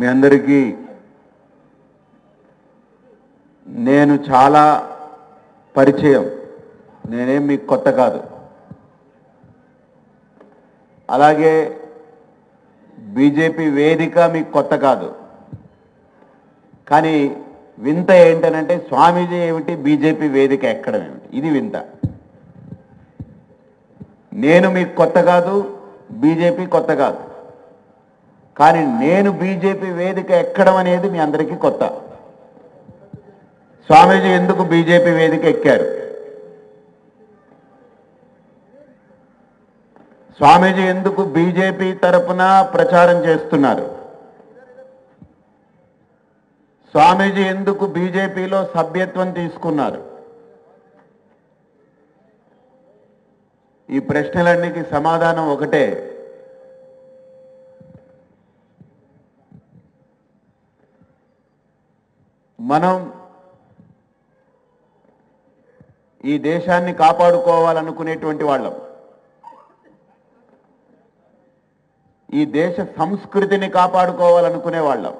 మీ అందరికీ నేను చాలా పరిచయం నేనేం మీకు కొత్త కాదు అలాగే బీజేపీ వేదిక మీకు కొత్త కాదు కానీ వింత ఏంటనంటే స్వామీజీ ఏమిటి బీజేపీ వేదిక ఎక్కడం ఏమిటి ఇది వింత నేను మీకు కొత్త కాదు బీజేపీ కొత్త కాదు కానీ నేను బీజేపీ వేదిక ఎక్కడం అనేది మీ అందరికీ కొత్త స్వామీజీ ఎందుకు బీజేపీ వేదిక ఎక్కారు స్వామీజీ ఎందుకు బీజేపీ తరపున ప్రచారం చేస్తున్నారు స్వామీజీ ఎందుకు బీజేపీలో సభ్యత్వం తీసుకున్నారు ఈ ప్రశ్నలన్నికి సమాధానం ఒకటే మనం ఈ దేశాన్ని కాపాడుకోవాలనుకునేటువంటి వాళ్ళం ఈ దేశ సంస్కృతిని కాపాడుకోవాలనుకునే వాళ్ళం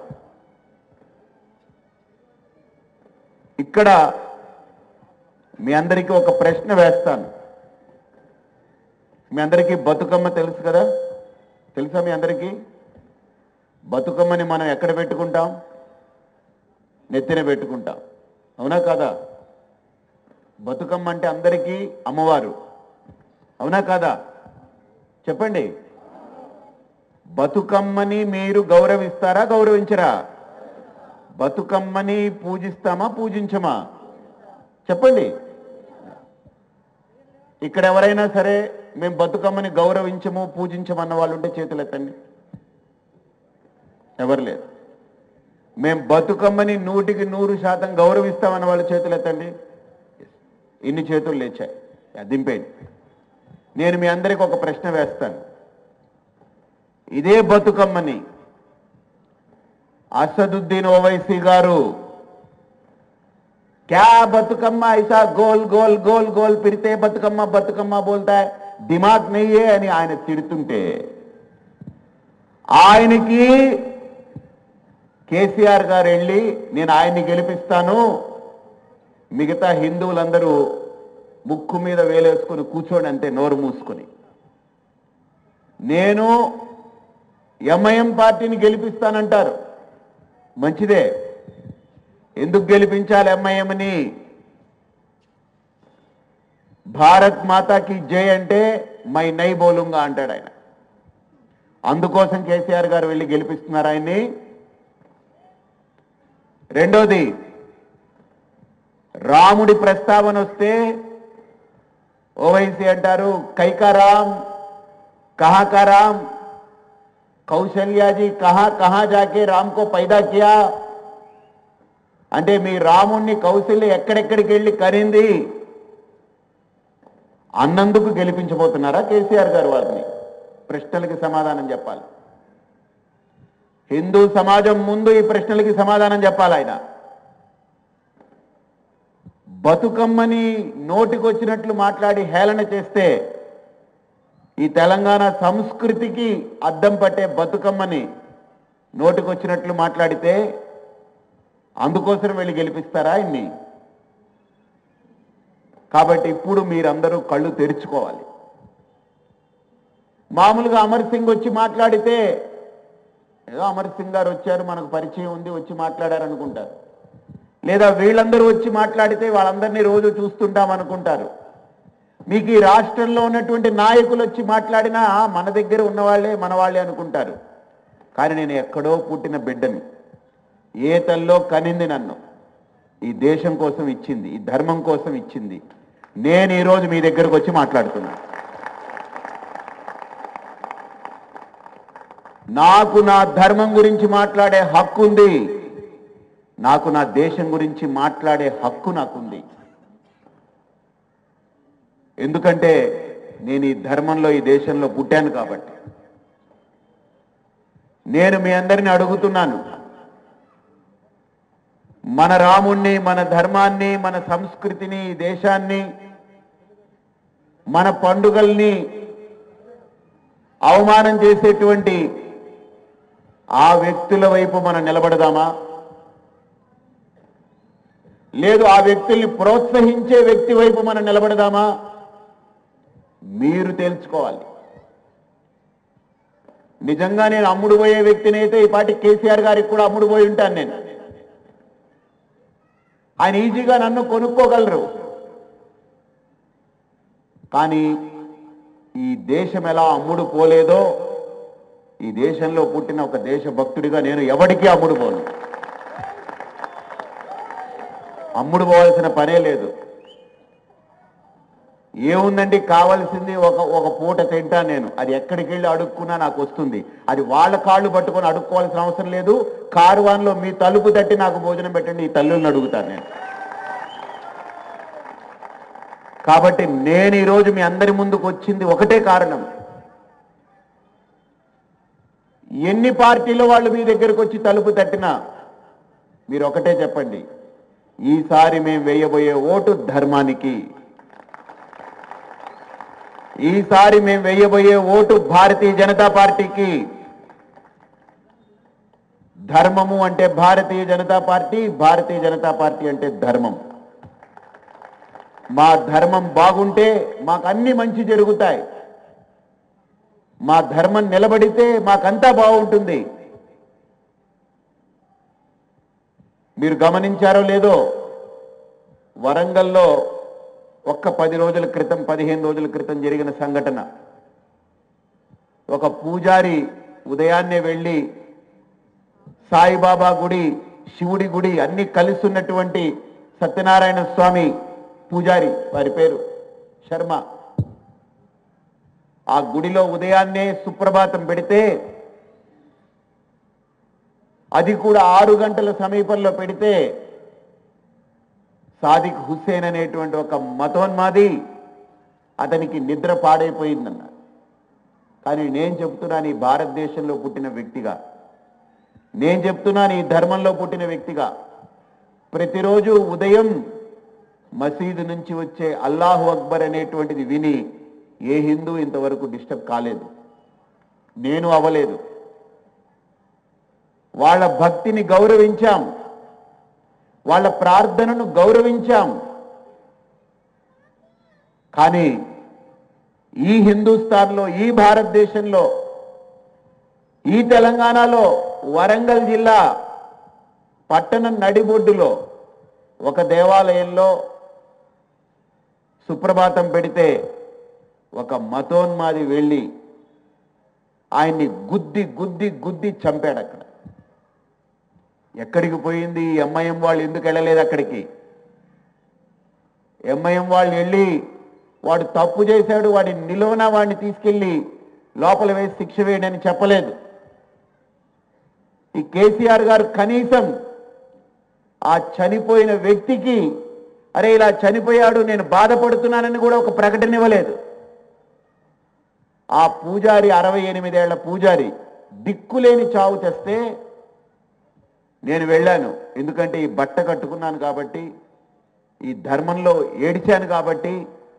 ఇక్కడ మీ అందరికీ ఒక ప్రశ్న వేస్తాను మీ అందరికీ బతుకమ్మ తెలుసు కదా తెలుసా మీ అందరికీ బతుకమ్మని మనం ఎక్కడ పెట్టుకుంటాం నెత్తిన పెట్టుకుంటాం అవునా కాదా బతుకమ్మ అంటే అందరికీ అమ్మవారు అవునా కాదా చెప్పండి బతుకమ్మని మీరు గౌరవిస్తారా గౌరవించరా బతుకమ్మని పూజిస్తామా పూజించమా చెప్పండి ఇక్కడ ఎవరైనా సరే మేము బతుకమ్మని గౌరవించము పూజించమన్న వాళ్ళు ఉంటే చేతులు ఎత్తండి ఎవరు లేరు మేము బతుకమ్మని నూటికి నూరు శాతం గౌరవిస్తామన్న వాళ్ళు చేతులు ఎత్తండి ఇన్ని చేతులు లేచాయి యా, దింపేయండి నేను మీ అందరికి ఒక ప్రశ్న వేస్తాను ఇదే బతుకమ్మని असदुद्दीन ओवैसी గారు क्या बतुकम्मा ऐसा गोल गोल गोल गोल फिरते बतुकम्मा बतुकम्मा बोलता है దిమాగ్ नहीं है అని ఆయన తిడుతుంటే ఆయనకి కేసీఆర్ గారు వెళ్ళి నేను ఆయన్ని గెలిపిస్తాను మిగతా హిందువులందరూ ముక్కు మీద వేలేసుకుని కూర్చోండి అంతే నోరు మూసుకొని నేను ఎంఐఎం పార్టీని గెలిపిస్తానంటారు మంచిదే ఎందుకు గెలిపించాలి ఎంఐఎంని భారత్ మాతాకి జై అంటే మై నై బోలుంగా అంటాడు ఆయన అందుకోసం కేసీఆర్ గారు వెళ్ళి గెలిపిస్తున్నారు ఆయన్ని రెండోది రాముడి ప్రస్తావన వస్తే ఓవైసీ అంటారు కైకారాం కహాకారాం కౌశల్యా जी कहा कहां जाके राम को पैदा किया అంటే మీ రాముణ్ణి కౌశల్య ఎక్కడెక్కడికి వెళ్ళి కరింది అన్నందుకు గెలిపించబోతున్నారా కేసీఆర్ గారు వారిని ప్రశ్నలకి సమాధానం చెప్పాలి హిందూ సమాజం ముందు ఈ ప్రశ్నలకి సమాధానం చెప్పాలి ఆయన బతుకమ్మని నోటికొచ్చినట్లు మాట్లాడి హేళన చేస్తే ఈ తెలంగాణ సంస్కృతికి అద్దం పట్టే బతుకమ్మని నోటికొచ్చినట్లు మాట్లాడితే అందుకోసం వెళ్ళి గెలిపిస్తారా ఇన్ని కాబట్టి ఇప్పుడు మీరందరూ కళ్ళు తెరుచుకోవాలి మామూలుగా అమర్ సింగ్ వచ్చి మాట్లాడితే ఏదో అమర్ సింగ్ గారు వచ్చారు మనకు పరిచయం ఉంది వచ్చి మాట్లాడారు అనుకుంటారు లేదా వీళ్ళందరూ వచ్చి మాట్లాడితే వాళ్ళందరినీ రోజు చూస్తుంటాం అనుకుంటారు మీకు ఈ రాష్ట్రంలో ఉన్నటువంటి నాయకులు వచ్చి మాట్లాడినా మన దగ్గర ఉన్నవాళ్లే మన వాళ్ళే అనుకుంటారు కానీ నేను ఎక్కడో పుట్టిన బిడ్డని ఏ తల్లో కనింది నన్ను ఈ దేశం కోసం ఇచ్చింది ఈ ధర్మం కోసం ఇచ్చింది నేను ఈరోజు మీ దగ్గరకు వచ్చి మాట్లాడుతున్నా నాకు నా ధర్మం గురించి మాట్లాడే హక్కు ఉంది నాకు నా దేశం గురించి మాట్లాడే హక్కు నాకుంది ఎందుకంటే నేను ఈ ధర్మంలో ఈ దేశంలో పుట్టాను కాబట్టి నేను మీ అందరిని అడుగుతున్నాను మన రాముణ్ణి మన ధర్మాన్ని మన సంస్కృతిని ఈ దేశాన్ని మన పండుగల్ని అవమానం చేసేటువంటి ఆ వ్యక్తుల వైపు మనం నిలబడదామా లేదు ఆ వ్యక్తుల్ని ప్రోత్సహించే వ్యక్తి వైపు మనం నిలబడదామా మీరు తెలుసుకోవాలి నిజంగా నేను అమ్ముడు పోయే వ్యక్తిని అయితే ఈ పాటి కేసీఆర్ గారికి కూడా అమ్ముడు పోయి ఉంటాను నేను ఆయన ఈజీగా నన్ను కొనుక్కోగలరు కానీ ఈ దేశం ఎలా అమ్ముడు పోలేదో ఈ దేశంలో పుట్టిన ఒక దేశభక్తుడిగా నేను ఎవరికీ అమ్ముడు పోను అమ్ముడు పోవాల్సిన పనే లేదు ఏముందండి కావాల్సింది ఒక ఒక పూట తింటా నేను అది ఎక్కడికి వెళ్ళి అడుక్కున్నా నాకు వస్తుంది అది వాళ్ళ కాళ్ళు పట్టుకొని అడుక్కోవాల్సిన అవసరం లేదు కారువాన్లో మీ తలుపు తట్టి నాకు భోజనం పెట్టండి ఈ తల్లుల్ని అడుగుతాను నేను కాబట్టి నేను ఈరోజు మీ అందరి ముందుకు వచ్చింది ఒకటే కారణం ఎన్ని పార్టీల వాళ్ళు మీ దగ్గరకు వచ్చి తలుపు తట్టినా మీరు ఒకటే చెప్పండి ఈసారి మేము వేయబోయే ఓటు ధర్మానికి ఈసారి మేము వేయబోయే ఓటు భారతీయ జనతా పార్టీకి ధర్మము అంటే భారతీయ జనతా పార్టీ భారతీయ జనతా పార్టీ అంటే ధర్మం మా ధర్మం బాగుంటే మాకు అన్ని మంచి జరుగుతాయి మా ధర్మం నిలబడితే మాకంతా బాగుంటుంది మీరు గమనించారో లేదో వరంగల్లో ఒక్క పది రోజుల క్రితం పదిహేను రోజుల క్రితం జరిగిన సంఘటన ఒక పూజారి ఉదయాన్నే వెళ్ళి సాయిబాబా గుడి శివుడి గుడి అన్ని కలిసి ఉన్నటువంటి సత్యనారాయణ స్వామి పూజారి వారి పేరు శర్మ ఆ గుడిలో ఉదయాన్నే సుప్రభాతం పెడితే అది కూడా ఆరు గంటల సమీపంలో పెడితే సాదిక్ హుస్సేన్ అనేటువంటి ఒక మతోన్మాది అతనికి నిద్ర పాడైపోయిందన్న కానీ నేను చెప్తున్నాను ఈ భారతదేశంలో పుట్టిన వ్యక్తిగా నేను చెప్తున్నాను ఈ ధర్మంలో పుట్టిన వ్యక్తిగా ప్రతిరోజు ఉదయం మసీదు నుంచి వచ్చే అల్లాహు అక్బర్ అనేటువంటిది విని ఏ హిందూ ఇంతవరకు డిస్టర్బ్ కాలేదు నేను అవ్వలేదు వాళ్ళ భక్తిని గౌరవించాం వాళ్ళ ప్రార్థనను గౌరవించాం కానీ ఈ హిందుస్థాన్లో ఈ భారతదేశంలో ఈ తెలంగాణలో వరంగల్ జిల్లా పట్టణం నడిబొడ్డులో ఒక దేవాలయంలో సుప్రభాతం పెడితే ఒక మతోన్మాది వెళ్ళి ఆయన్ని గుద్ది గుద్ది గుద్ది చంపాడు అక్కడ ఎక్కడికి పోయింది ఈ ఎంఐఎం వాళ్ళు ఎందుకు వెళ్ళలేదు అక్కడికి ఎంఐఎం వాళ్ళు వెళ్ళి వాడు తప్పు చేశాడు వాడి నిలువన వాడిని తీసుకెళ్ళి లోపల వేసి శిక్ష వేయండి అని చెప్పలేదు ఈ కేసీఆర్ గారు కనీసం ఆ చనిపోయిన వ్యక్తికి అరే ఇలా చనిపోయాడు నేను బాధపడుతున్నానని కూడా ఒక ప్రకటన ఇవ్వలేదు ఆ పూజారి అరవై ఎనిమిదేళ్ల పూజారి దిక్కులేని చావు తెస్తే నేను వెళ్ళాను ఎందుకంటే ఈ బట్ట కట్టుకున్నాను కాబట్టి ఈ ధర్మంలో ఏడిచాను కాబట్టి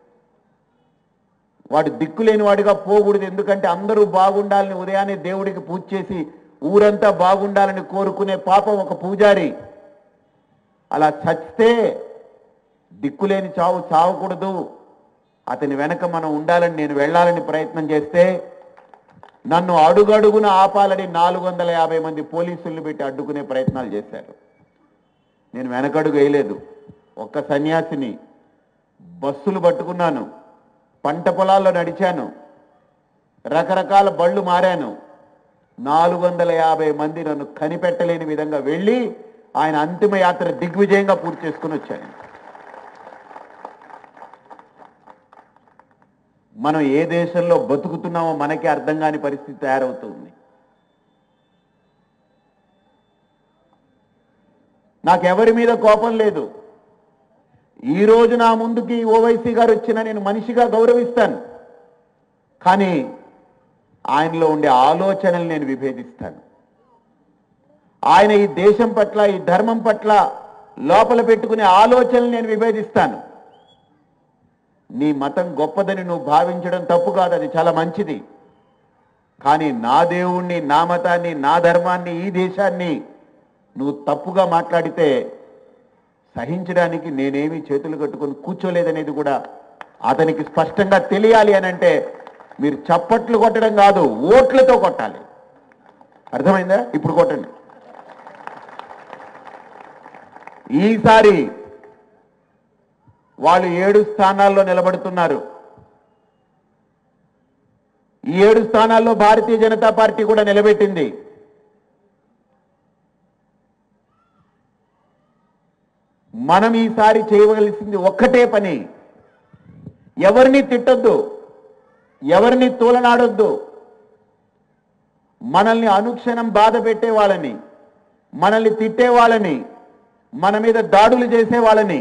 వాడు దిక్కులేని వాడిగా పోకూడదు ఎందుకంటే అందరూ బాగుండాలని ఉదయాన్నే దేవుడికి పూజ చేసి ఊరంతా బాగుండాలని కోరుకునే పాపం ఒక పూజారి అలా చచ్చితే దిక్కులేని చావు చావకూడదు అతని వెనక మనం ఉండాలని నేను వెళ్ళాలని ప్రయత్నం చేస్తే నన్ను అడుగడుగున ఆపాలని నాలుగు వందల యాభై మంది పోలీసులు పెట్టి అడ్డుకునే ప్రయత్నాలు చేశారు నేను వెనకడుగు వేయలేదు ఒక్క సన్యాసిని బస్సులు పట్టుకున్నాను పంట పొలాల్లో నడిచాను రకరకాల బళ్ళు మారాను నాలుగు వందల యాభై మంది నన్ను కనిపెట్టలేని విధంగా వెళ్ళి ఆయన అంతిమ యాత్ర దిగ్విజయంగా పూర్తి చేసుకుని వచ్చాను మనం ఏ దేశంలో బతుకుతున్నామో మనకే అర్థం కాని పరిస్థితి తయారవుతుంది నాకెవరి మీద కోపం లేదు ఈ రోజు నా ముందుకి ఓవైసీ గారు వచ్చినా నేను మనిషిగా గౌరవిస్తాను కానీ ఆయనలో ఉండే ఆలోచనలు నేను విభేదిస్తాను ఆయన ఈ దేశం పట్ల ఈ ధర్మం పట్ల లోపల పెట్టుకునే ఆలోచనలు నేను విభేదిస్తాను నీ మతం గొప్పదని నువ్వు భావించడం తప్పు కాదు అది చాలా మంచిది కానీ నా దేవుణ్ణి నా మతాన్ని నా ధర్మాన్ని ఈ దేశాన్ని నువ్వు తప్పుగా మాట్లాడితే సహించడానికి నేనేమి చేతులు కట్టుకొని కూర్చోలేదనేది కూడా అతనికి స్పష్టంగా తెలియాలి అని అంటే మీరు చప్పట్లు కొట్టడం కాదు ఓట్లతో కొట్టాలి అర్థమైందా ఇప్పుడు కొట్టండి ఈసారి వాళ్ళు ఏడు స్థానాల్లో నిలబడుతున్నారు ఈ ఏడు స్థానాల్లో భారతీయ జనతా పార్టీ కూడా నిలబెట్టింది మనం ఈసారి చేయవలసింది ఒక్కటే పని ఎవరిని తిట్టొద్దు ఎవరిని తూలనాడొద్దు మనల్ని అనుక్షణం బాధ పెట్టే వాళ్ళని మనల్ని తిట్టే వాళ్ళని మన మీద దాడులు చేసే వాళ్ళని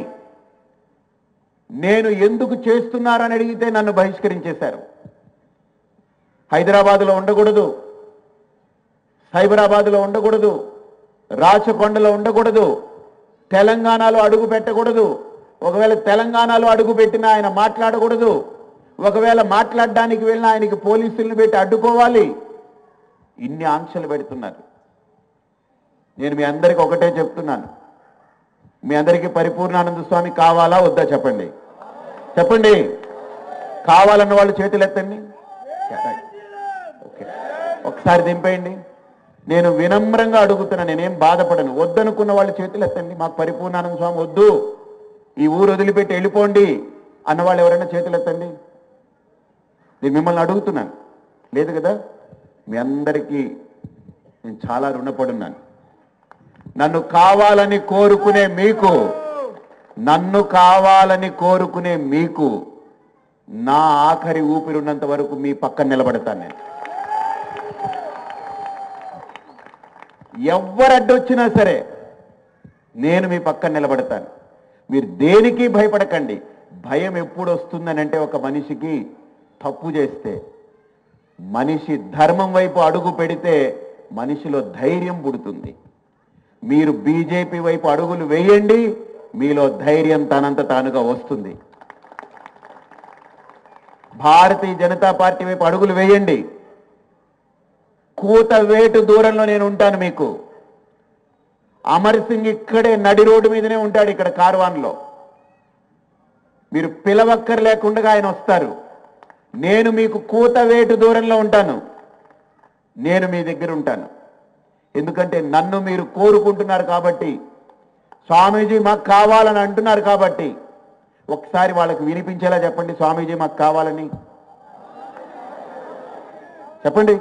నేను ఎందుకు చేస్తున్నారని అడిగితే నన్ను బహిష్కరించేశారు హైదరాబాదులో ఉండకూడదు సైబరాబాద్లో ఉండకూడదు రాచకొండలో ఉండకూడదు తెలంగాణలో అడుగు పెట్టకూడదు ఒకవేళ తెలంగాణలో అడుగు పెట్టినా ఆయన మాట్లాడకూడదు ఒకవేళ మాట్లాడడానికి వెళ్ళిన ఆయనకి పోలీసులను పెట్టి అడ్డుకోవాలి ఇన్ని ఆంక్షలు పెడుతున్నారు నేను మీ అందరికి ఒకటే చెప్తున్నాను మీ అందరికీ పరిపూర్ణానంద స్వామి కావాలా వద్దా చెప్పండి చెప్పండి కావాలన్న వాళ్ళు చేతులు ఎత్తండి ఓకే ఒకసారి దింపేయండి నేను వినమ్రంగా అడుగుతున్నా నేనేం బాధపడను వద్దనుకున్న వాళ్ళు చేతులు ఎత్తండి మాకు పరిపూర్ణానంద స్వామి వద్దు ఈ ఊరు వదిలిపెట్టి వెళ్ళిపోండి అన్న వాళ్ళు ఎవరైనా చేతులు ఎత్తండి నేను మిమ్మల్ని అడుగుతున్నాను లేదు కదా మీ అందరికీ నేను చాలా రుణపడున్నాను నన్ను కావాలని కోరుకునే మీకు నన్ను కావాలని కోరుకునే మీకు నా ఆఖరి ఊపిరున్నంత వరకు మీ పక్కన నిలబడతాను నేను ఎవ్వరు అడ్డొచ్చినా సరే నేను మీ పక్కన నిలబడతాను మీరు దేనికి భయపడకండి భయం ఎప్పుడు వస్తుందని అంటే ఒక మనిషికి తప్పు చేస్తే మనిషి ధర్మం వైపు అడుగు పెడితే మనిషిలో ధైర్యం పుడుతుంది మీరు బీజేపీ వైపు అడుగులు వేయండి మీలో ధైర్యం తనంత తానుగా వస్తుంది భారతీయ జనతా పార్టీ వైపు అడుగులు వేయండి కూత వేటు దూరంలో నేను ఉంటాను మీకు అమర్ సింగ్ ఇక్కడే నడి రోడ్డు మీదనే ఉంటాడు ఇక్కడ కార్వాన్లో మీరు పిలవక్కర్ లేకుండా ఆయన వస్తారు నేను మీకు కూత వేటు దూరంలో ఉంటాను నేను మీ దగ్గర ఉంటాను ఎందుకంటే నన్ను మీరు కోరుకుంటున్నారు కాబట్టి స్వామీజీ మాకు కావాలని అంటున్నారు కాబట్టి ఒకసారి వాళ్ళకి వినిపించేలా చెప్పండి స్వామీజీ మాకు కావాలని చెప్పండి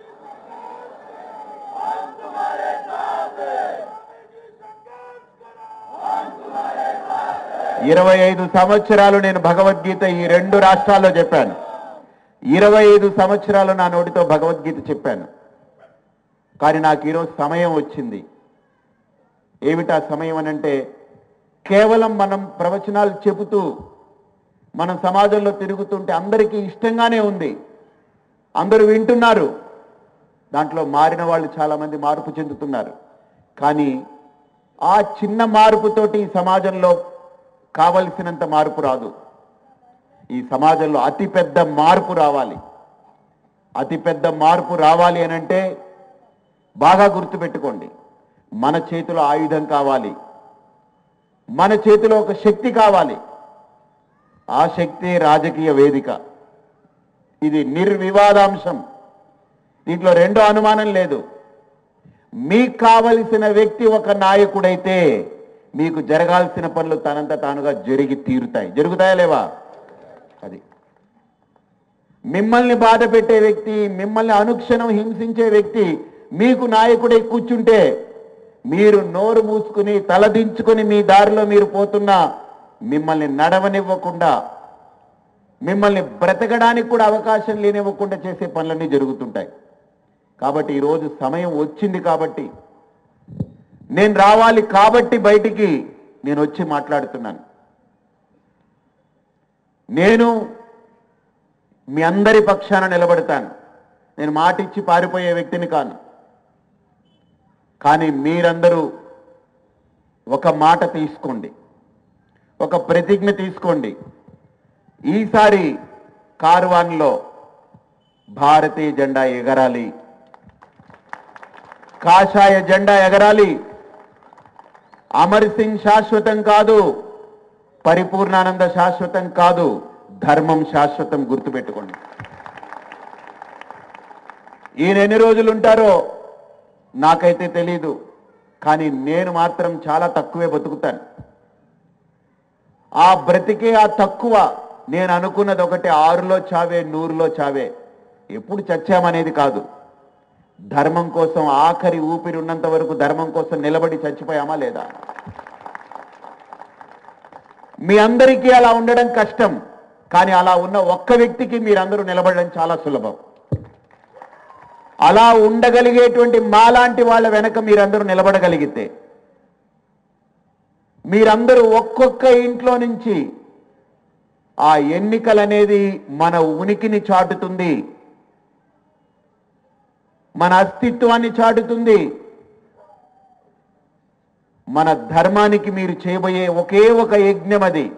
ఇరవై ఐదు సంవత్సరాలు నేను భగవద్గీత ఈ రెండు రాష్ట్రాల్లో చెప్పాను ఇరవై ఐదు సంవత్సరాలు నా నోటితో భగవద్గీత చెప్పాను కానీ నాకు ఈరోజు సమయం వచ్చింది ఏమిటా సమయం అనంటే కేవలం మనం ప్రవచనాలు చెబుతూ మనం సమాజంలో తిరుగుతుంటే అందరికీ ఇష్టంగానే ఉంది అందరూ వింటున్నారు దాంట్లో మారిన వాళ్ళు చాలా మంది మార్పు చెందుతున్నారు కానీ ఆ చిన్న మార్పుతోటి ఈ సమాజంలో కావలసినంత మార్పు రాదు ఈ సమాజంలో అతిపెద్ద మార్పు రావాలి అతిపెద్ద మార్పు రావాలి అని అంటే బాగా గుర్తుపెట్టుకోండి మన చేతిలో ఆయుధం కావాలి మన చేతిలో ఒక శక్తి కావాలి ఆ శక్తి రాజకీయ వేదిక ఇది నిర్వివాదాంశం దీంట్లో రెండో అనుమానం లేదు మీకు కావలసిన వ్యక్తి ఒక నాయకుడైతే మీకు జరగాల్సిన పనులు తనంత తానుగా జరిగి తీరుతాయి జరుగుతాయా లేవా అది మిమ్మల్ని బాధ పెట్టే వ్యక్తి మిమ్మల్ని అనుక్షణం హింసించే వ్యక్తి మీకు నాయకుడై కూర్చుంటే మీరు నోరు మూసుకుని తలదించుకుని మీ దారిలో మీరు పోతున్నా మిమ్మల్ని నడవనివ్వకుండా మిమ్మల్ని బ్రతకడానికి కూడా అవకాశం లేనివ్వకుండా చేసే పనులన్నీ జరుగుతుంటాయి కాబట్టి ఈరోజు సమయం వచ్చింది కాబట్టి నేను రావాలి కాబట్టి బయటికి నేను వచ్చి మాట్లాడుతున్నాను నేను మీ అందరి పక్షాన నిలబడతాను నేను మాట ఇచ్చి పారిపోయే వ్యక్తిని కాను కానీ మీరందరూ ఒక మాట తీసుకోండి ఒక ప్రతిజ్ఞ తీసుకోండి ఈసారి కార్వాన్లో భారతీయ జెండా ఎగరాలి కాషాయ జెండా ఎగరాలి అమర్ సింగ్ శాశ్వతం కాదు పరిపూర్ణానంద శాశ్వతం కాదు ధర్మం శాశ్వతం గుర్తుపెట్టుకోండి ఈయన ఎన్ని రోజులు ఉంటారో నాకైతే తెలీదు కానీ నేను మాత్రం చాలా తక్కువే బతుకుతాను ఆ బ్రతికే ఆ తక్కువ నేను అనుకున్నది ఒకటి ఆరులో చావే నూరులో చావే ఎప్పుడు చచ్చామనేది కాదు ధర్మం కోసం ఆఖరి ఊపిరి ఉన్నంత వరకు ధర్మం కోసం నిలబడి చచ్చిపోయామా లేదా మీ అందరికీ అలా ఉండడం కష్టం కానీ అలా ఉన్న ఒక్క వ్యక్తికి మీరందరూ నిలబడడం చాలా సులభం అలా ఉండగలిగేటువంటి మాలాంటి వాళ్ళ వెనక మీరందరూ నిలబడగలిగితే మీరందరూ ఒక్కొక్క ఇంట్లో నుంచి ఆ ఎన్నికలనేది మన ఉనికిని చాటుతుంది మన అస్తిత్వాన్ని చాటుతుంది మన ధర్మానికి మీరు చేయబోయే ఒకే ఒక యజ్ఞం అది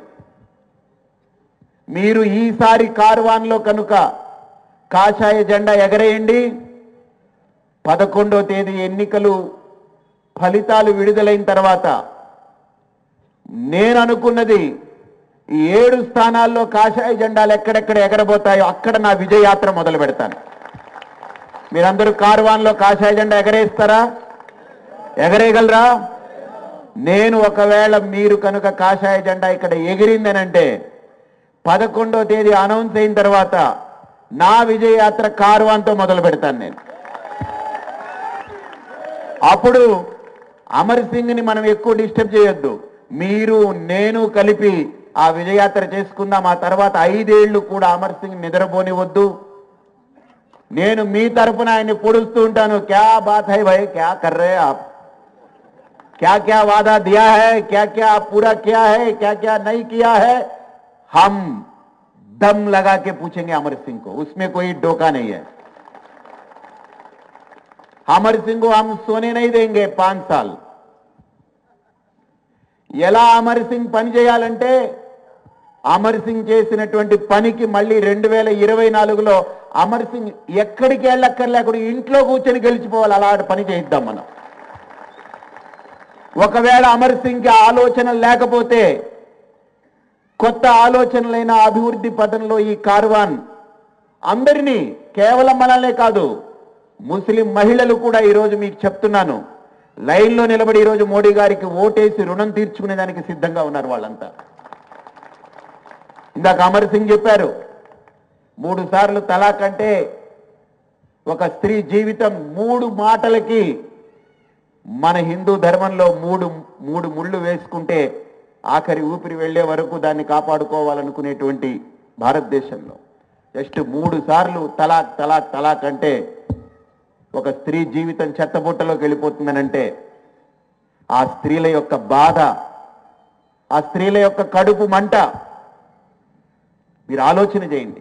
మీరు ఈసారి కార్వాన్లో కనుక కాషాయ జెండా ఎగరేయండి పదకొండో తేదీ ఎన్నికలు ఫలితాలు విడుదలైన తర్వాత నేను అనుకున్నది ఈ ఏడు స్థానాల్లో కాషాయ జెండాలు ఎక్కడెక్కడ ఎగరబోతాయో అక్కడ నా విజయయాత్ర మొదలు పెడతాను మీరందరూ కార్వాన్లో కాషాయ జెండా ఎగరేస్తారా ఎగరేయగలరా నేను ఒకవేళ మీరు కనుక కాషాయ జెండా ఇక్కడ ఎగిరిందనంటే పదకొండో తేదీ అనౌన్స్ అయిన తర్వాత నా విజయయాత్ర కార్వాన్తో మొదలు పెడతాను నేను అప్పుడు అమర్ సింగ్ ని మనం ఎక్కువ డిస్టర్బ్ చేయొద్దు మీరు నేను కలిపి ఆ విజయయాత్ర చేసుకుందాం ఆ తర్వాత ఐదేళ్లు కూడా అమర్ సింగ్ నిద్రపోనివద్దు నేను మీ తరపున ఆయన్ని పొడుస్తూ ఉంటాను క్యా బాత్ హై భాయ్ క్యా కర్ రే ఆప్ क्या क्या वादा दिया है क्या क्या आप पूरा किया है क्या क्या नहीं किया है हम दम लगा के पूछेंगे अमर सिंह को उसमें कोई डोका नहीं है अमर सिंह को हम सोने नहीं देंगे पांच साल ఎలా అమర్ సింగ్ పని చేయాలంటే అమర్ సింగ్ చేసినటువంటి పనికి మళ్ళీ రెండు వేల ఇరవై నాలుగులో అమర్ సింగ్ ఎక్కడికి వెళ్ళక్కర్లేకుండా ఇంట్లో కూర్చొని గెలిచిపోవాలి అలా పని చేయిద్దాం మనం ఒకవేళ అమర్ సింగ్ కి ఆలోచన లేకపోతే కొత్త ఆలోచనలైన అభివృద్ధి పథంలో ఈ కార్వాన్ అందరినీ కేవలం మనల్నే కాదు ముస్లిం మహిళలు కూడా ఈరోజు మీకు చెప్తున్నాను లైన్లో నిలబడి ఈరోజు మోడీ గారికి ఓటేసి రుణం తీర్చుకునే దానికి సిద్ధంగా ఉన్నారు వాళ్ళంతా ఇందాక అమర్ సింగ్ చెప్పారు మూడు సార్లు తలాక్ అంటే ఒక స్త్రీ జీవితం మూడు మాటలకి మన హిందూ ధర్మంలో మూడు మూడు ముళ్ళు వేసుకుంటే ఆఖరి ఊపిరి వెళ్ళే వరకు దాన్ని కాపాడుకోవాలనుకునేటువంటి భారతదేశంలో జస్ట్ మూడు సార్లు తలాక్ తలాక్ తలాక్ అంటే ఒక స్త్రీ జీవితం చెత్తబుట్టలోకి వెళ్ళిపోతుందనంటే ఆ స్త్రీల యొక్క బాధ ఆ స్త్రీల యొక్క కడుపు మంట మీరు ఆలోచన చేయండి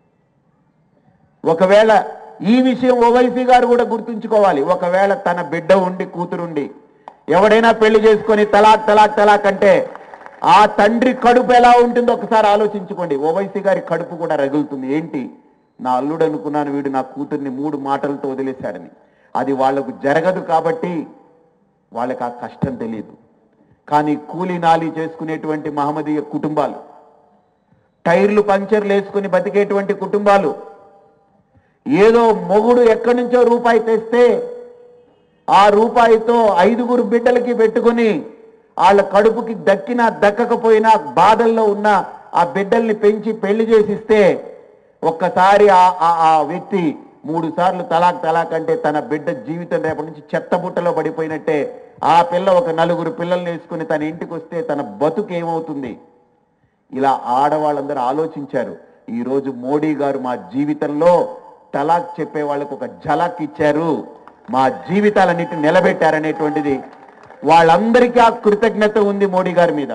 ఒకవేళ ఈ విషయం ఓవైసీ గారు కూడా గుర్తుంచుకోవాలి ఒకవేళ తన బిడ్డ ఉండి కూతురుండి ఎవడైనా పెళ్లి చేసుకొని తలాక్ తలాక్ తలాక్ అంటే ఆ తండ్రి కడుపు ఎలా ఉంటుందో ఒకసారి ఆలోచించుకోండి ఓవైసీ గారి కడుపు కూడా రగులుతుంది ఏంటి నా అల్లుడు అనుకున్నాను వీడు నా కూతుర్ని మూడు మాటలతో వదిలేశాడని అది వాళ్లకు జరగదు కాబట్టి వాళ్ళకి ఆ కష్టం తెలియదు కానీ కూలీ నాలి చేసుకునేటువంటి మహమ్మదీయ కుటుంబాలు టైర్లు పంచర్లు వేసుకుని బతికేటువంటి కుటుంబాలు ఏదో మొగుడు ఎక్కడి నుంచో రూపాయి తెస్తే ఆ రూపాయితో ఐదుగురు బిడ్డలకి పెట్టుకుని వాళ్ళ కడుపుకి దక్కినా దక్కకపోయినా బాధల్లో ఉన్న ఆ బిడ్డల్ని పెంచి పెళ్లి చేసిస్తే ఒక్కసారి ఆ- ఆ- ఆ వ్యక్తి మూడు సార్లు తలాక్ తలాక్ అంటే తన బిడ్డ జీవితం రేపటి నుంచి చెత్త బుట్టలో పడిపోయినట్టే ఆ పిల్ల ఒక నలుగురు పిల్లల్ని వేసుకుని తన ఇంటికి వస్తే తన బతుకు ఏమవుతుంది ఇలా ఆడవాళ్ళందరూ ఆలోచించారు ఈ రోజు మోడీ గారు మా జీవితంలో తలాక్ చెప్పే వాళ్ళకు ఒక ఝలక్ ఇచ్చారు మా జీవితాలన్నిటిని నిలబెట్టారనేటువంటిది వాళ్ళందరికీ ఆ కృతజ్ఞత ఉంది మోడీ గారి మీద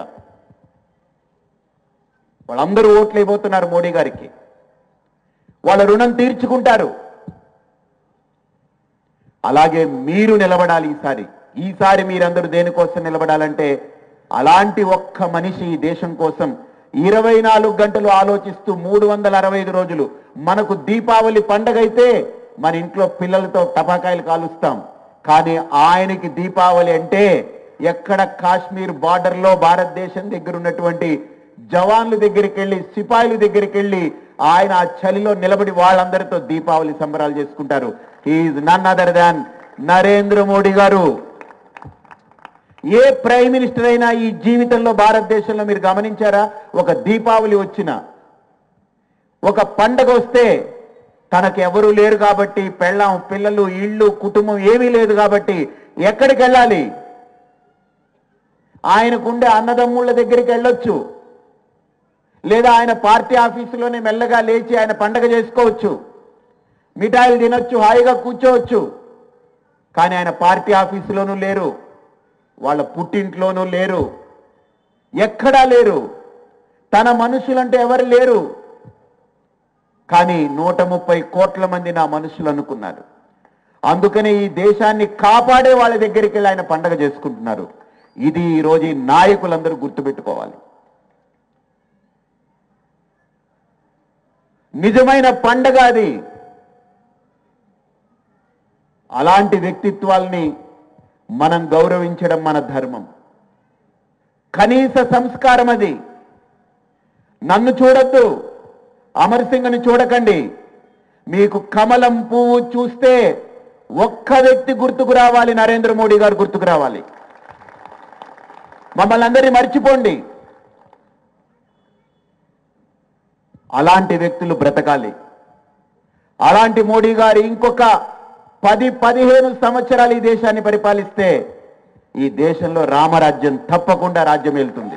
వాళ్ళందరూ ఓట్లు అయిపోతున్నారు మోడీ గారికి వాళ్ళ రుణం తీర్చుకుంటారు అలాగే మీరు నిలబడాలి ఈసారి ఈసారి మీరందరూ దేనికోసం నిలబడాలంటే అలాంటి ఒక్క మనిషి ఈ దేశం కోసం ఇరవై నాలుగు గంటలు ఆలోచిస్తూ మూడు వందల అరవై ఐదు రోజులు మనకు దీపావళి పండగ అయితే మన ఇంట్లో పిల్లలతో టపాకాయలు కాలుస్తాం కానీ ఆయనకి దీపావళి అంటే ఎక్కడ కాశ్మీర్ బార్డర్ లో భారతదేశం దగ్గర ఉన్నటువంటి జవాన్ల దగ్గరికి వెళ్ళి సిపాయిల దగ్గరికి వెళ్ళి ఆయన ఆ చలిలో నిలబడి వాళ్ళందరితో దీపావళి సంబరాలు చేసుకుంటారు is none other than Narendra Modi garu a prime minister అయినా ఈ జీవితంలో భారతదేశంలో మీరు గమనించారా ఒక దీపావళి వచ్చిన ఒక పండగ వస్తే తనకు ఎవరు లేరు కాబట్టి పెళ్ళాం పిల్లలు ఇళ్ళు కుటుంబం ఏమీ లేదు కాబట్టి ఎక్కడికి వెళ్ళాలి ఆయనకుండే అన్నదమ్ముళ్ళ దగ్గరికి వెళ్ళొచ్చు లేదా ఆయన పార్టీ ఆఫీసులోనే మెల్లగా లేచి ఆయన పండగ చేసుకోవచ్చు మిఠాయిలు తినొచ్చు హాయిగా కూర్చోవచ్చు కానీ ఆయన పార్టీ ఆఫీసులోనూ లేరు వాళ్ళ పుట్టింట్లోనూ లేరు ఎక్కడా లేరు తన మనుషులంటే ఎవరు లేరు కానీ నూట ముప్పై కోట్ల మంది నా మనుషులు అనుకున్నారు అందుకనే ఈ దేశాన్ని కాపాడే వాళ్ళ దగ్గరికి వెళ్ళి ఆయన పండగ చేసుకుంటున్నారు ఇది ఈ రోజు ఈ నాయకులందరూ గుర్తుపెట్టుకోవాలి నిజమైన పండగ అది అలాంటి వ్యక్తిత్వాల్ని మనం గౌరవించడం మన ధర్మం కనీస సంస్కారం అది నన్ను చూడొద్దు అమర్ సింగ్ని చూడకండి మీకు కమలం పువ్వు చూస్తే ఒక్క వ్యక్తి గుర్తుకు రావాలి నరేంద్ర మోడీ గారు గుర్తుకు రావాలి మమ్మల్ని అందరినీ మర్చిపోండి అలాంటి వ్యక్తులు బ్రతకాలి అలాంటి మోడీ గారు ఇంకొక పది పదిహేను సంవత్సరాలు ఈ దేశాన్ని పరిపాలిస్తే ఈ దేశంలో రామరాజ్యం తప్పకుండా రాజ్యం వెళ్తుంది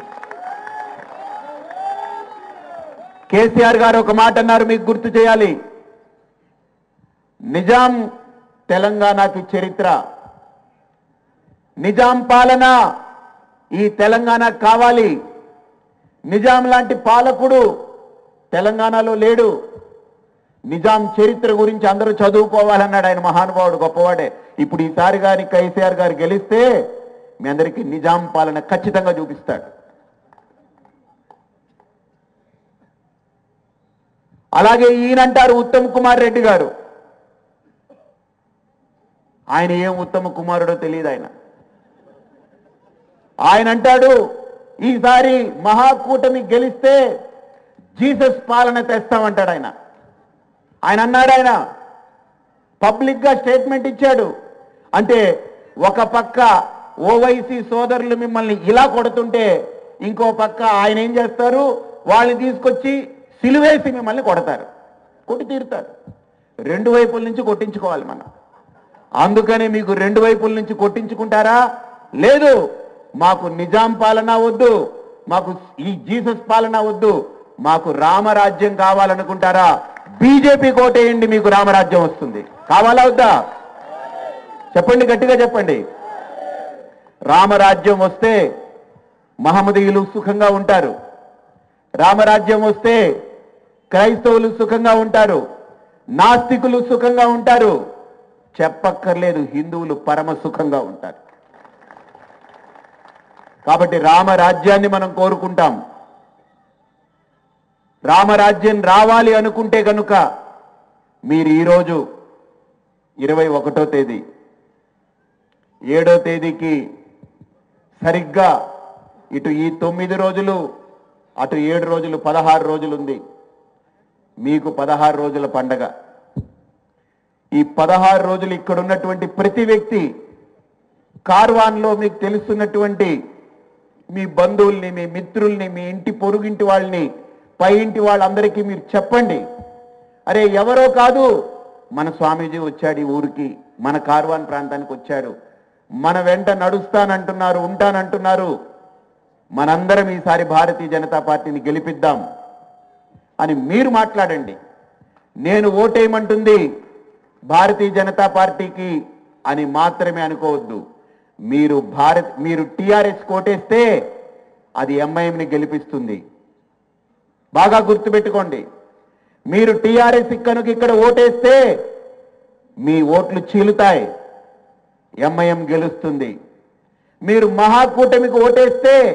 కేసీఆర్ గారు ఒక మాట అన్నారు మీకు గుర్తు చేయాలి నిజాం తెలంగాణకి చరిత్ర నిజాం పాలన ఈ తెలంగాణ కావాలి నిజాం లాంటి పాలకుడు తెలంగాణలో లేడు నిజాం చరిత్ర గురించి అందరూ చదువుకోవాలన్నాడు ఆయన మహానుభావుడు గొప్పవాడే ఇప్పుడు ఈసారి గారి కేసీఆర్ గారు గెలిస్తే మీ అందరికీ నిజాం పాలన ఖచ్చితంగా చూపిస్తాడు అలాగే ఈయనంటారు ఉత్తమ్ కుమార్ రెడ్డి గారు ఆయన ఏం ఉత్తమ కుమారుడో తెలియదు ఆయన ఆయన అంటాడు ఈసారి మహాకూటమి గెలిస్తే జీసస్ పాలన తెస్తామంటాడు ఆయన ఆయన అన్నాడు ఆయన పబ్లిక్ గా స్టేట్మెంట్ ఇచ్చాడు అంటే ఒక పక్క ఓవైసీ సోదరులు మిమ్మల్ని ఇలా కొడుతుంటే ఇంకో పక్క ఆయన ఏం చేస్తారు వాళ్ళని తీసుకొచ్చి సిలువేసి మిమ్మల్ని కొడతారు కొట్టి తీరుతారు రెండు వైపుల నుంచి కొట్టించుకోవాలి మనం అందుకని మీకు రెండు వైపుల నుంచి కొట్టించుకుంటారా లేదు మాకు నిజాం పాలన వద్దు మాకు ఈ జీసస్ పాలన వద్దు మాకు రామరాజ్యం కావాలనుకుంటారా బీజేపీ కోటేయండి మీకు రామరాజ్యం వస్తుంది కావాలా వద్దా చెప్పండి గట్టిగా చెప్పండి రామరాజ్యం వస్తే మహమ్మదీయులు సుఖంగా ఉంటారు రామరాజ్యం వస్తే క్రైస్తవులు సుఖంగా ఉంటారు నాస్తికులు సుఖంగా ఉంటారు చెప్పక్కర్లేదు హిందువులు పరమ సుఖంగా ఉంటారు కాబట్టి రామరాజ్యాన్ని మనం కోరుకుంటాం రామరాజ్యం రావాలి అనుకుంటే కనుక మీరు ఈరోజు ఇరవై ఒకటో తేదీ ఏడో తేదీకి సరిగ్గా ఇటు ఈ తొమ్మిది రోజులు అటు ఏడు రోజులు పదహారు రోజులు ఉంది మీకు పదహారు రోజుల పండగ ఈ పదహారు రోజులు ఇక్కడ ఉన్నటువంటి ప్రతి వ్యక్తి కార్వాన్లో మీకు తెలుస్తున్నటువంటి మీ బంధువుల్ని మీ మిత్రుల్ని మీ ఇంటి పొరుగింటి వాళ్ళని పై ఇంటి వాళ్ళందరికీ మీరు చెప్పండి అరే ఎవరో కాదు మన స్వామీజీ వచ్చాడు ఈ ఊరికి మన కార్వాన్ ప్రాంతానికి వచ్చాడు మన వెంట నడుస్తానంటున్నారు ఉంటానంటున్నారు మనందరం ఈసారి భారతీయ జనతా పార్టీని గెలిపిద్దాం అని మీరు మాట్లాడండి నేను ఓటేయమంటుంది భారతీయ జనతా పార్టీకి అని మాత్రమే అనుకోవద్దు మీరు భారత్ మీరు టిఆర్ఎస్ కోటేస్తే అది ఎంఐఎంని గెలిపిస్తుంది బాగా గుర్తుపెట్టుకోండి మీరు టిఆర్ఎస్ కనుక ఇక్కడ ఓటేస్తే మీ ఓట్లు చీలుతాయి ఎంఐఎం గెలుస్తుంది మీరు మహాకూటమికి ఓటేస్తే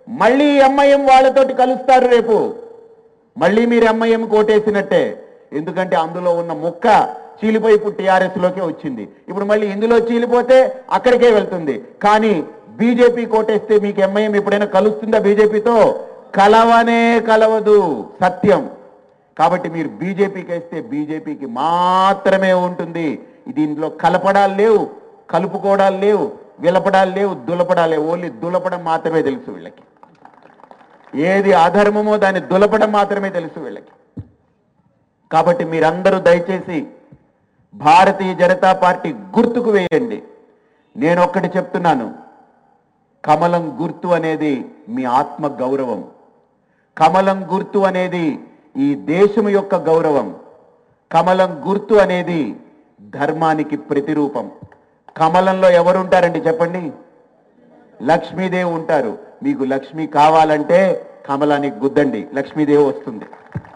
మళ్ళీ ఎంఐఎం వాళ్ళతోటి కలుస్తారు రేపు మళ్ళీ మీరు ఎంఐఎం కోటేసినట్టే ఎందుకంటే అందులో ఉన్న ముక్క చీలిపోయి ఇప్పుడు టీఆర్ఎస్ లోకే వచ్చింది ఇప్పుడు మళ్ళీ ఇందులో చీలిపోతే అక్కడికే వెళ్తుంది కానీ బీజేపీ కోటేస్తే మీకు ఎంఐఎం ఎప్పుడైనా కలుస్తుందా బీజేపీతో కలవనే కలవదు సత్యం కాబట్టి మీరు బీజేపీకి వేస్తే బీజేపీకి మాత్రమే ఉంటుంది దీంట్లో కలపడాలు లేవు కలుపుకోవడాలు లేవు విలపడాలు లేవు దులపడాలు లేవు ఓన్లీ దులపడం మాత్రమే తెలుసు వీళ్ళకి ఏది అధర్మమో దాన్ని దులపడం మాత్రమే తెలుసు వీళ్ళకి కాబట్టి మీరందరూ దయచేసి భారతీయ జనతా పార్టీ గుర్తుకు వేయండి నేను ఒక్కటి చెప్తున్నాను కమలం గుర్తు అనేది మీ ఆత్మ గౌరవం కమలం గుర్తు అనేది ఈ దేశం యొక్క గౌరవం కమలం గుర్తు అనేది ధర్మానికి ప్రతిరూపం కమలంలో ఎవరుంటారండి చెప్పండి లక్ష్మీదేవి ఉంటారు మీకు లక్ష్మి కావాలంటే కమలానికి గుద్దండి లక్ష్మీదేవి వస్తుంది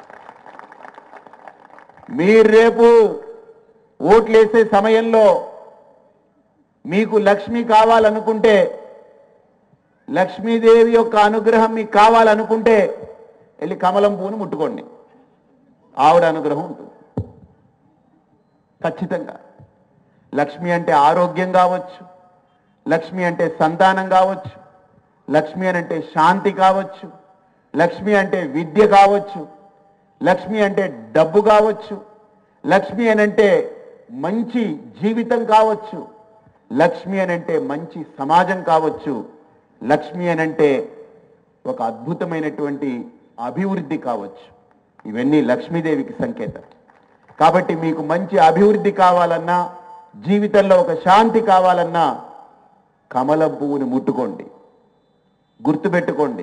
మీరు రేపు ఓట్లేసే సమయంలో మీకు లక్ష్మి కావాలనుకుంటే లక్ష్మీదేవి యొక్క అనుగ్రహం మీకు కావాలనుకుంటే వెళ్ళి కమలం పువ్వును ముట్టుకోండి ఆవిడ అనుగ్రహం ఉంటుంది ఖచ్చితంగా లక్ష్మి అంటే ఆరోగ్యం కావచ్చు లక్ష్మి అంటే సంతానం కావచ్చు లక్ష్మి అని అంటే శాంతి కావచ్చు లక్ష్మి అంటే విద్య కావచ్చు లక్ష్మి అంటే డబ్బు కావచ్చు లక్ష్మి అని అంటే మంచి జీవితం కావచ్చు లక్ష్మి అని అంటే మంచి సమాజం కావచ్చు లక్ష్మి అని అంటే ఒక అద్భుతమైనటువంటి అభివృద్ధి కావచ్చు ఇవన్నీ లక్ష్మీదేవికి సంకేతం కాబట్టి మీకు మంచి అభివృద్ధి కావాలన్నా జీవితంలో ఒక శాంతి కావాలన్నా కమలం పువ్వుని ముట్టుకోండి గుర్తుపెట్టుకోండి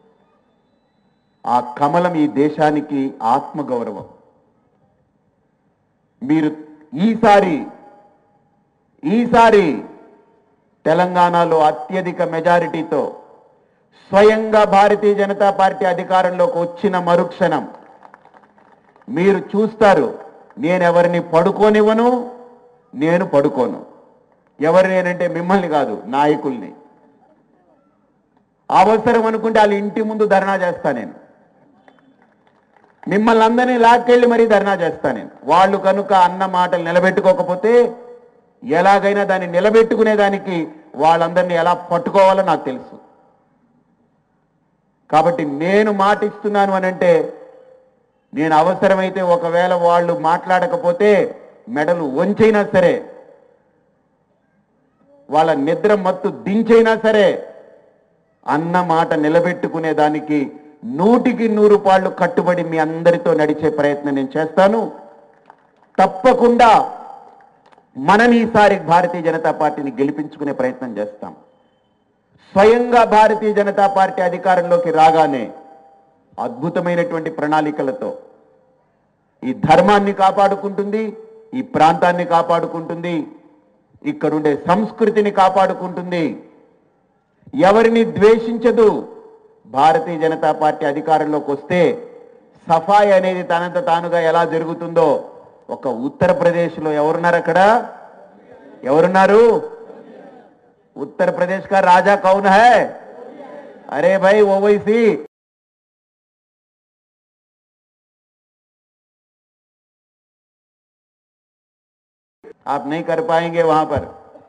ఆ కమలం ఈ దేశానికి ఆత్మగౌరవం మీరు ఈసారి ఈసారి తెలంగాణలో అత్యధిక మెజారిటీతో స్వయంగా భారతీయ జనతా పార్టీ అధికారంలోకి వచ్చిన మరుక్షణం మీరు చూస్తారు నేను ఎవరిని పడుకోనివ్వను నేను పడుకోను ఎవరు నేనంటే మిమ్మల్ని కాదు నాయకుల్ని అవసరం అనుకుంటే వాళ్ళ ఇంటి ముందు ధర్నా చేస్తా నేను మిమ్మల్ని అందరినీ లాక్కెళ్ళి మరీ ధర్నా చేస్తా నేను వాళ్ళు కనుక అన్న మాటలు నిలబెట్టుకోకపోతే ఎలాగైనా దాన్ని నిలబెట్టుకునే దానికి వాళ్ళందరినీ ఎలా పట్టుకోవాలో నాకు తెలుసు కాబట్టి నేను మాట ఇస్తున్నాను అని అంటే నేను అవసరమైతే ఒకవేళ వాళ్ళు మాట్లాడకపోతే మెడలు వంచైనా సరే వాళ్ళ నిద్ర మత్తు దించైనా సరే అన్న మాట నిలబెట్టుకునే దానికి నూటికి నూరు పాళ్ళు కట్టుబడి మీ అందరితో నడిచే ప్రయత్నం నేను చేస్తాను తప్పకుండా మనని ఈసారి భారతీయ జనతా పార్టీని గెలిపించుకునే ప్రయత్నం చేస్తాం స్వయంగా భారతీయ జనతా పార్టీ అధికారంలోకి రాగానే అద్భుతమైనటువంటి ప్రణాళికలతో ఈ ధర్మాన్ని కాపాడుకుంటుంది ఈ ప్రాంతాన్ని కాపాడుకుంటుంది ఇక్కడుండే సంస్కృతిని కాపాడుకుంటుంది ఎవరిని ద్వేషించదు భారతీయ జనతా పార్టీ అధికారంలోకి వస్తే సఫాయి అనేది తనంత తానుగా ఎలా జరుగుతుందో ఒక ఉత్తరప్రదేశ్లో ఎవరున్నారు అక్కడ ఎవరున్నారు ఉత్తరప్రదేశ్ కా రాజా కౌన్ హై అరే భాई ఓవైసీ आप नहीं कर पाएंगे वहां पर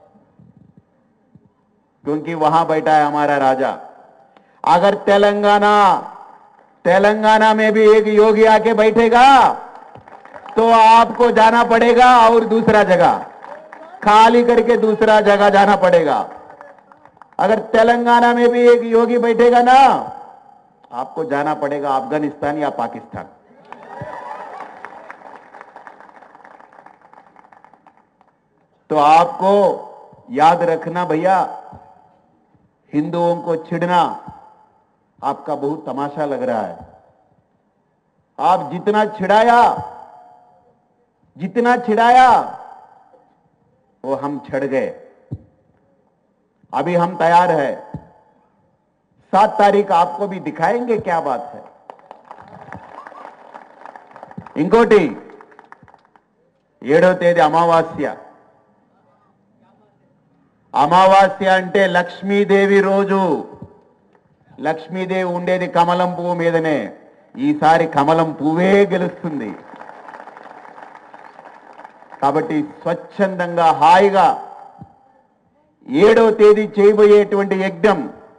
क्योंकि वहां बैठा है हमारा राजा अगर तेलंगाना तेलंगाना में भी एक योगी आके बैठेगा तो आपको जाना पड़ेगा और दूसरा जगह खाली करके दूसरा जगह जाना पड़ेगा अगर तेलंगाना में भी एक योगी बैठेगा ना आपको जाना पड़ेगा अफगानिस्तान या पाकिस्तान तो आपको याद रखना भैया हिंदुओं को छिड़ना आपका बहुत तमाशा लग रहा है आप जितना छिड़ाया जितना छिड़ाया वो हम छिड़ गए अभी हम तैयार है सात तारीख आपको भी दिखाएंगे क्या बात है ఇంకోటి ఏడవ తేదీ అమావాస్య అమావాస్య అంటే లక్ష్మీదేవి రోజు లక్ష్మీదేవి ఉండేది కమలం పువ్వు మీదనే ఈసారి కమలం పువ్వే గెలుస్తుంది కాబట్టి స్వచ్ఛందంగా హాయిగా ఏడవ తేదీ చేయబోయేటువంటి యజ్ఞం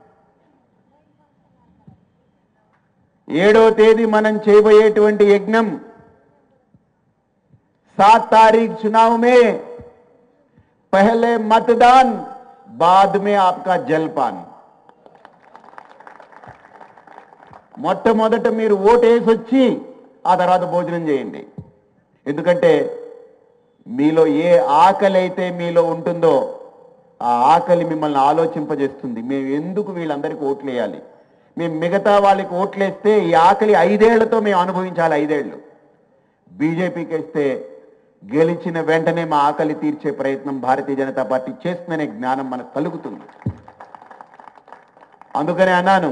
ఏడవ తేదీ మనం చేయబోయేటువంటి యజ్ఞం सात तारीख चुनाव में पहले मतदान बाद में आपका जलपान మొట్టమొదట మీరు ఓటు వేసి వచ్చి ఆ తర్వాత భోజనం చేయండి ఎందుకంటే మీలో ఏ ఆకలి అయితే మీలో ఉంటుందో ఆ ఆకలి మిమ్మల్ని ఆలోచింపజేస్తుంది మేము ఎందుకు వీళ్ళందరికీ ఓట్లు వేయాలి మేము మిగతా వాళ్ళకి ఓట్లేస్తే ఈ ఆకలి ఐదేళ్లతో మేము అనుభవించాలి ఐదేళ్లు బీజేపీకి వేస్తే గెలిచిన వెంటనే మా ఆకలి తీర్చే ప్రయత్నం భారతీయ జనతా పార్టీ చేస్తుందనే జ్ఞానం మనకు కలుగుతుంది అందుకనే అన్నాను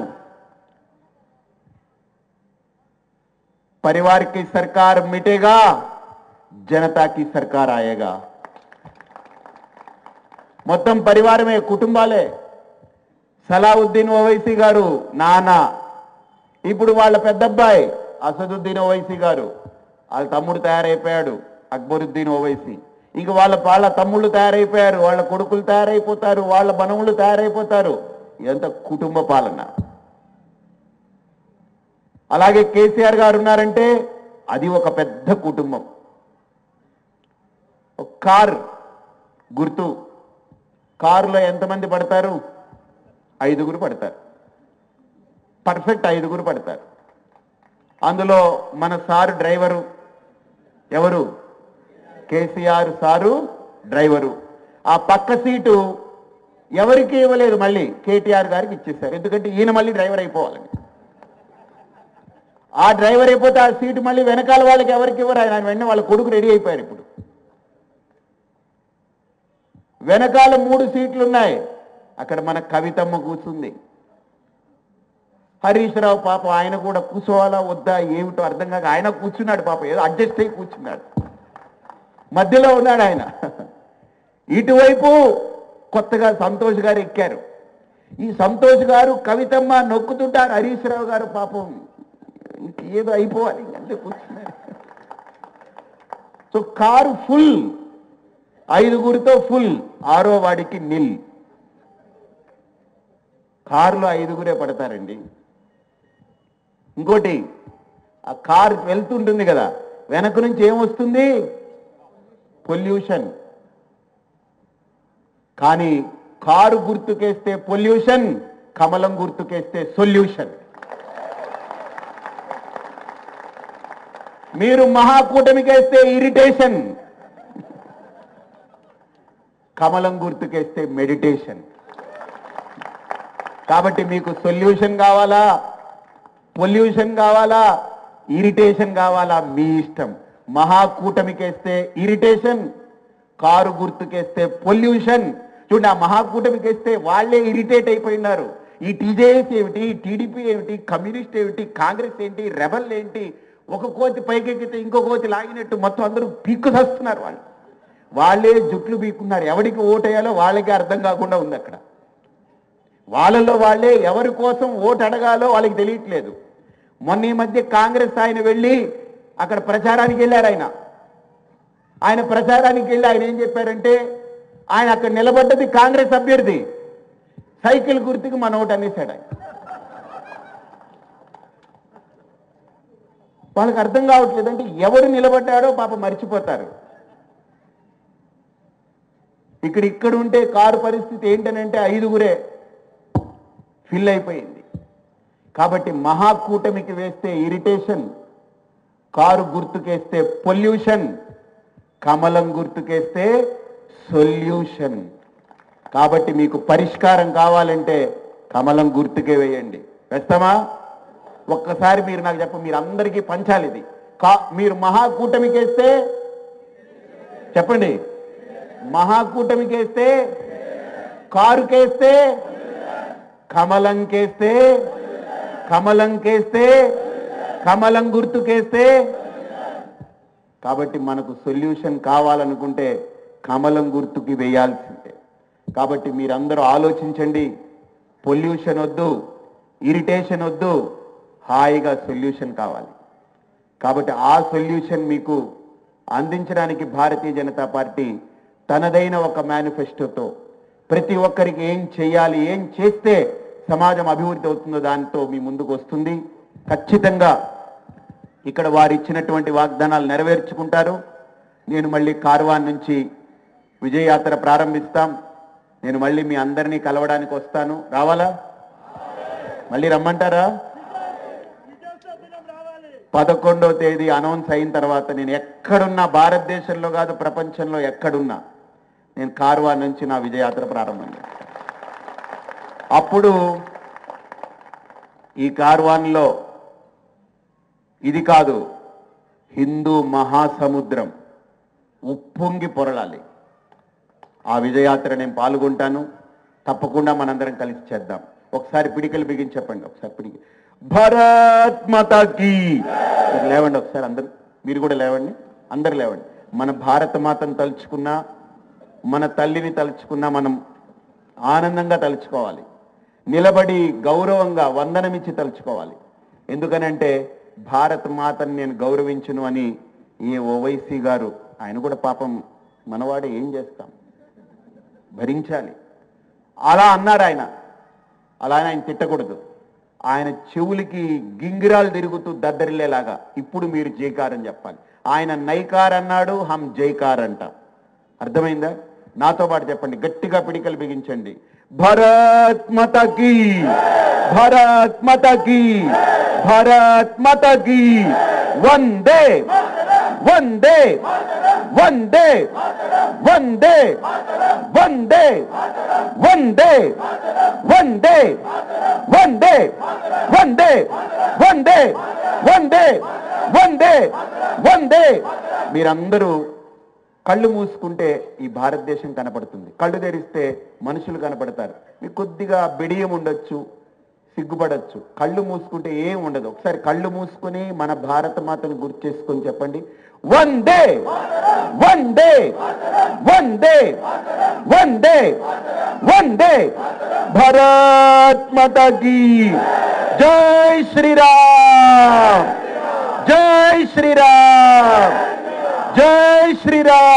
परिवार की सरकार मिटेगा जनता की सरकार आएगा మొత్తం పరివారమే కుటుంబాలే సలావుద్దీన్ ఓవైసీ గారు నాన్న ఇప్పుడు వాళ్ళ పెద్దబ్బాయి అసదుద్దీన్ ఓవైసీ గారు వాళ్ళ తమ్ముడు తయారైపోయాడు అక్బరుద్దీన్ ఓవైసీ ఇంక వాళ్ళ వాళ్ళ తమ్ముళ్ళు తయారైపోయారు వాళ్ళ కొడుకులు తయారైపోతారు వాళ్ళ బనములు తయారైపోతారు ఇదంతా కుటుంబ పాలన అలాగే కేసీఆర్ గారు ఉన్నారంటే అది ఒక పెద్ద కుటుంబం ఒక కార్ గుర్తు కారులో ఎంతమంది పడతారు ఐదుగురు పడతారు పర్ఫెక్ట్ ఐదుగురు పడతారు అందులో మన సారు డ్రైవరు ఎవరు కేసీఆర్ సారు డ్రైవరు ఆ పక్క సీటు ఎవరికి ఇవ్వలేదు మళ్ళీ కేటీఆర్ గారికి ఇచ్చేశారు ఎందుకంటే ఈయన మళ్ళీ డ్రైవర్ అయిపోవాలని ఆ డ్రైవర్ అయిపోతే ఆ సీటు మళ్ళీ వెనకాల వాళ్ళకి ఎవరికి ఇవ్వరు ఆయన వెంటనే వాళ్ళ కొడుకు రెడీ అయిపోయారు ఇప్పుడు వెనకాల మూడు సీట్లు ఉన్నాయి అక్కడ మన కవితమ్మ కూర్చుంది హరీష్ రావు పాప ఆయన కూడా కూర్చోవాలా వద్దా ఏమిటో అర్థం కాక ఆయన కూర్చున్నాడు పాప ఏదో అడ్జస్ట్ అయ్యి కూర్చున్నాడు మధ్యలో ఉన్నాడు ఆయన ఇటువైపు కొత్తగా సంతోష్ గారు ఎక్కారు ఈ సంతోష్ గారు కవితమ్మ నొక్కుతుంటారు హరీష్ రావు గారు పాపం ఏదో అయిపోవాలి అంటే కూర్చున్నారు సో కారు ఫుల్ ఐదుగురితో ఫుల్ ఆరో వాడికి నిల్ కారులో ఐదుగురే పడతారండి ఇంకోటి ఆ కారు వెళ్తుంటుంది కదా వెనక నుంచి ఏమొస్తుంది పొల్యూషన్ కానీ కారు గుర్తుకేస్తే పొల్యూషన్ కమలం గుర్తుకేస్తే సొల్యూషన్ మీరు మహాకూటమికేస్తే ఇరిటేషన్ కమలం గుర్తుకేస్తే మెడిటేషన్ కాబట్టి మీకు సొల్యూషన్ కావాలా పొల్యూషన్ కావాలా ఇరిటేషన్ కావాలా మీ ఇష్టం మహాకూటమికేస్తే ఇరిటేషన్ కారు గుర్తుకేస్తే పొల్యూషన్ చూడండి ఆ మహాకూటమికేస్తే వాళ్ళే ఇరిటేట్ అయిపోయినారు ఈ టీజేఎస్ ఏమిటి టీడీపీ ఏమిటి కమ్యూనిస్ట్ ఏమిటి కాంగ్రెస్ ఏంటి రెబల్ ఏంటి ఒక కోతి పైకెక్కితే ఇంకో కోతి లాగినట్టు మొత్తం అందరూ పీక్కు వస్తున్నారు వాళ్ళు వాళ్ళే జుట్లు పీక్కున్నారు ఎవరికి ఓటేయాలో వాళ్ళకి అర్థం కాకుండా ఉంది అక్కడ వాళ్ళలో వాళ్ళే ఎవరి కోసం ఓటు అడగాలో వాళ్ళకి తెలియట్లేదు మొన్న ఈ మధ్య కాంగ్రెస్ ఆయన వెళ్ళి అక్కడ ప్రచారానికి వెళ్ళారు ఆయన ఆయన ప్రచారానికి వెళ్ళి ఆయన ఏం చెప్పారంటే ఆయన అక్కడ నిలబడ్డది కాంగ్రెస్ అభ్యర్థి సైకిల్ గుర్తుకి మన ఓటు అనేసాడు ఆయన వాళ్ళకి అర్థం కావట్లేదు అంటే ఎవరు నిలబడ్డాడో పాప మర్చిపోతారు ఇక్కడ ఇక్కడ ఉంటే కారు పరిస్థితి ఏంటనంటే ఐదుగురే ఫిల్ అయిపోయింది కాబట్టి మహాకూటమికి వేస్తే ఇరిటేషన్ కారు గుర్తుకేస్తే పొల్యూషన్ కమలం గుర్తుకేస్తే సొల్యూషన్ కాబట్టి మీకు పరిష్కారం కావాలంటే కమలం గుర్తుకే వేయండి వేస్తామా ఒక్కసారి మీరు నాకు చెప్ప మీరు అందరికీ పంచాలి ఇది కా మీరు మహాకూటమికేస్తే చెప్పండి మహాకూటమికేస్తే కారుకేస్తే కమలం కేస్తే కమలం కేస్తే కమలం గుర్తుకేస్తే కాబట్టి మనకు సొల్యూషన్ కావాలనుకుంటే కమలం గుర్తుకి వేయాల్సిందే కాబట్టి మీరందరూ ఆలోచించండి పొల్యూషన్ వద్దు ఇరిటేషన్ వద్దు హాయిగా సొల్యూషన్ కావాలి కాబట్టి ఆ సొల్యూషన్ మీకు అందించడానికి భారతీయ జనతా పార్టీ తనదైన ఒక మేనిఫెస్టోతో ప్రతి ఒక్కరికి ఏం చేయాలి ఏం చేస్తే సమాజం అభివృద్ధి అవుతుందో దానితో మీ ముందుకు వస్తుంది ఖచ్చితంగా ఇక్కడ వారు ఇచ్చినటువంటి వాగ్దానాలు నెరవేర్చుకుంటారు నేను మళ్ళీ కార్వాన్ నుంచి విజయయాత్ర ప్రారంభిస్తాం నేను మళ్ళీ మీ అందరినీ కలవడానికి వస్తాను రావాలా మళ్ళీ రమ్మంటారా పదకొండవ తేదీ అనౌన్స్ అయిన తర్వాత నేను ఎక్కడున్నా భారతదేశంలో కాదు ప్రపంచంలో ఎక్కడున్నా నేను కార్వాన్ నుంచి నా విజయయాత్ర ప్రారంభం చేస్తాను. అప్పుడు ఈ కార్వాన్లో ఇది కాదు హిందూ మహాసముద్రం ఉప్పొంగి పొరలాలి ఆ విజయయాత్ర నేను పాల్గొంటాను తప్పకుండా మనందరం కలిసి చేద్దాం ఒకసారి పిడికలు బిగించి చెప్పండి ఒకసారి పిడికి భరత్ మాతాకి మీరు లేవండి ఒకసారి అందరు మీరు కూడా లేవండి అందరు లేవండి మన భారత మాతను తలుచుకున్నా మన తల్లిని తలుచుకున్నా మనం ఆనందంగా తలుచుకోవాలి నిలబడి గౌరవంగా వందనమిచ్చి తలుచుకోవాలి ఎందుకనంటే భారత మాతను నేను గౌరవించును అని ఈ ఓవైసీ గారు ఆయన కూడా పాపం మనవాడే ఏం చేస్తాం భరించాలి అలా అన్నారు ఆయన అలా ఆయన తిట్టకూడదు ఆయన చెవులకి గింగిరాలు తిరుగుతూ దద్దరిల్లేలాగా ఇప్పుడు మీరు జైకార్ అని చెప్పాలి ఆయన నైకార్ అన్నాడు హం జైకార్ అంట అర్థమైందా నాతో పాటు చెప్పండి గట్టిగా పిడికలు బిగించండి భరత్ మతకి భరత్ మతకి భరత్ మతకి వందే వందే వందే వందే వందే వందే వందే వందే వందే వందే వందే వందే వందే మీరందరూ కళ్ళు మూసుకుంటే ఈ భారతదేశం కనపడుతుంది కళ్ళు తెరిస్తే మనుషులు కనపడతారు మీకు కొద్దిగా బిడియం ఉండొచ్చు సిగ్గుపడచ్చు కళ్ళు మూసుకుంటే ఏం ఉండదు ఒకసారి కళ్ళు మూసుకుని మన భారత మాతను గుర్తు చేసుకొని చెప్పండి వందే వందే వందే వందే వందే భరత్ మాతకి జై శ్రీరామ్ జై శ్రీరామ్ జై శ్రీరామ్